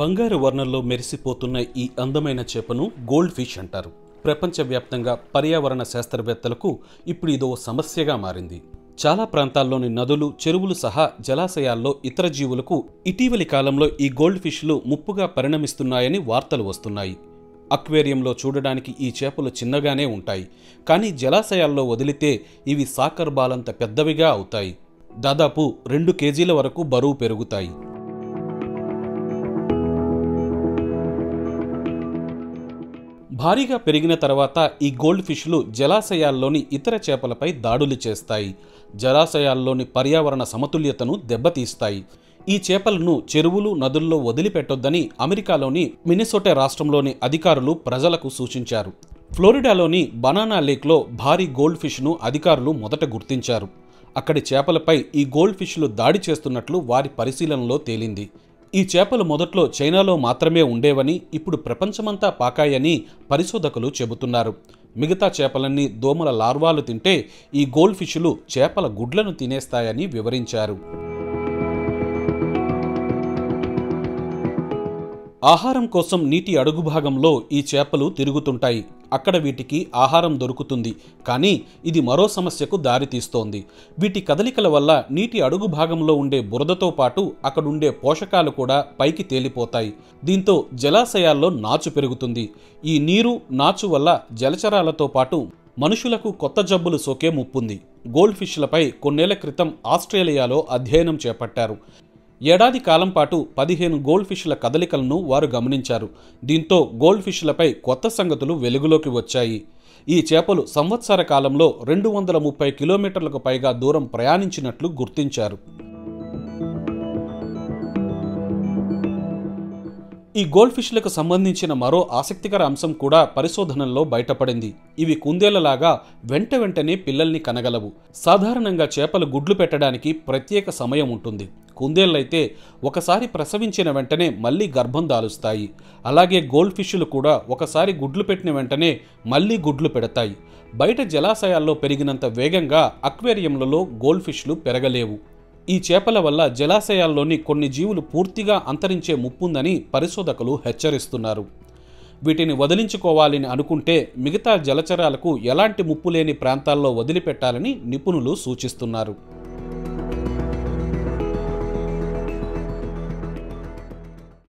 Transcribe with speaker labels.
Speaker 1: బంగారు వర్ణంలో మెరిసిపోతున్న ఈ అందమైన చేపను గోల్డ్ ఫిష్ అంటారు ప్రపంచవ్యాప్తంగా పర్యావరణ శాస్త్రవేత్తలకు ఇప్పుడు ఇదో సమస్యగా మారింది చాలా ప్రాంతాల్లోని నదులు చెరువులు సహా జలాశయాల్లో ఇతర జీవులకు ఇటీవలి కాలంలో ఈ గోల్డ్ ఫిష్లు ముప్పుగా పరిణమిస్తున్నాయని వార్తలు వస్తున్నాయి అక్వేరియంలో చూడడానికి ఈ చేపలు చిన్నగానే ఉంటాయి కానీ జలాశయాల్లో వదిలితే ఇవి సాకర్ బాలంత పెద్దవిగా అవుతాయి దాదాపు రెండు కేజీల వరకు బరువు పెరుగుతాయి భారీగా పెరిగిన తర్వాత ఈ గోల్డ్ ఫిష్లు జలాశయాల్లోని ఇతర చేపలపై దాడులు చేస్తాయి జలాశయాల్లోని పర్యావరణ సమతుల్యతను దెబ్బతీస్తాయి ఈ చేపలను చెరువులు నదుల్లో వదిలిపెట్టొద్దని అమెరికాలోని మినిసోటా రాష్ట్రంలోని అధికారులు ప్రజలకు సూచించారు ఫ్లోరిడాలోని బనానా లేక్లో భారీ గోల్డ్ ఫిష్ను అధికారులు మొదట గుర్తించారు అక్కడి చేపలపై ఈ గోల్డ్ ఫిష్లు దాడి చేస్తున్నట్లు వారి పరిశీలనలో తేలింది ఈ చేపలు మొదట్లో చైనాలో మాత్రమే ఉండేవని ఇప్పుడు ప్రపంచమంతా పాకాయని పరిశోధకులు చెబుతున్నారు మిగతా చేపలన్నీ దోమల లార్వాలు తింటే ఈ గోల్డ్ ఫిష్లు చేపల గుడ్లను తినేస్తాయని వివరించారు ఆహారం కోసం నీటి అడుగు భాగంలో ఈ చేపలు తిరుగుతుంటాయి అక్కడ వీటికి ఆహారం దొరుకుతుంది కానీ ఇది మరో సమస్యకు దారితీస్తోంది వీటి కదలికల వల్ల నీటి అడుగు భాగంలో ఉండే బురదతో పాటు అక్కడుండే పోషకాలు కూడా పైకి తేలిపోతాయి దీంతో జలాశయాల్లో నాచు పెరుగుతుంది ఈ నీరు నాచు వల్ల జలచరాలతో పాటు మనుషులకు కొత్త జబ్బులు సోకే ముప్పుంది గోల్డ్ ఫిష్లపై కొన్నేళ్ల క్రితం ఆస్ట్రేలియాలో అధ్యయనం చేపట్టారు ఏడాది కాలం పాటు పదిహేను గోల్డ్ ఫిష్ల కదలికలను వారు గమనించారు దీంతో గోల్డ్ ఫిష్లపై కొత్త సంగతులు వెలుగులోకి వచ్చాయి ఈ చేపలు సంవత్సర కాలంలో రెండు వందల ముప్పై కిలోమీటర్లకు పైగా దూరం ప్రయాణించినట్లు గుర్తించారు ఈ గోల్డ్ ఫిష్లకు సంబంధించిన మరో ఆసక్తికర అంశం కూడా పరిశోధనల్లో బయటపడింది ఇవి కుందేలలాగా వెంట వెంటనే పిల్లల్ని కనగలవు సాధారణంగా చేపలు గుడ్లు పెట్టడానికి ప్రత్యేక సమయం ఉంటుంది కుందేళ్ళైతే ఒకసారి ప్రసవించిన వెంటనే మళ్ళీ గర్భం దాలుస్తాయి అలాగే గోల్డ్ ఫిష్లు కూడా ఒకసారి గుడ్లు పెట్టిన వెంటనే మళ్ళీ గుడ్లు పెడతాయి బయట జలాశయాల్లో పెరిగినంత వేగంగా అక్వేరియంలలో గోల్డ్ ఫిష్లు పెరగలేవు ఈ చేపల వల్ల జలాశయాల్లోని కొన్ని జీవులు పూర్తిగా అంతరించే ముప్పుందని పరిశోధకులు హెచ్చరిస్తున్నారు వీటిని వదిలించుకోవాలని అనుకుంటే మిగతా జలచరాలకు ఎలాంటి ముప్పు లేని ప్రాంతాల్లో వదిలిపెట్టాలని నిపుణులు సూచిస్తున్నారు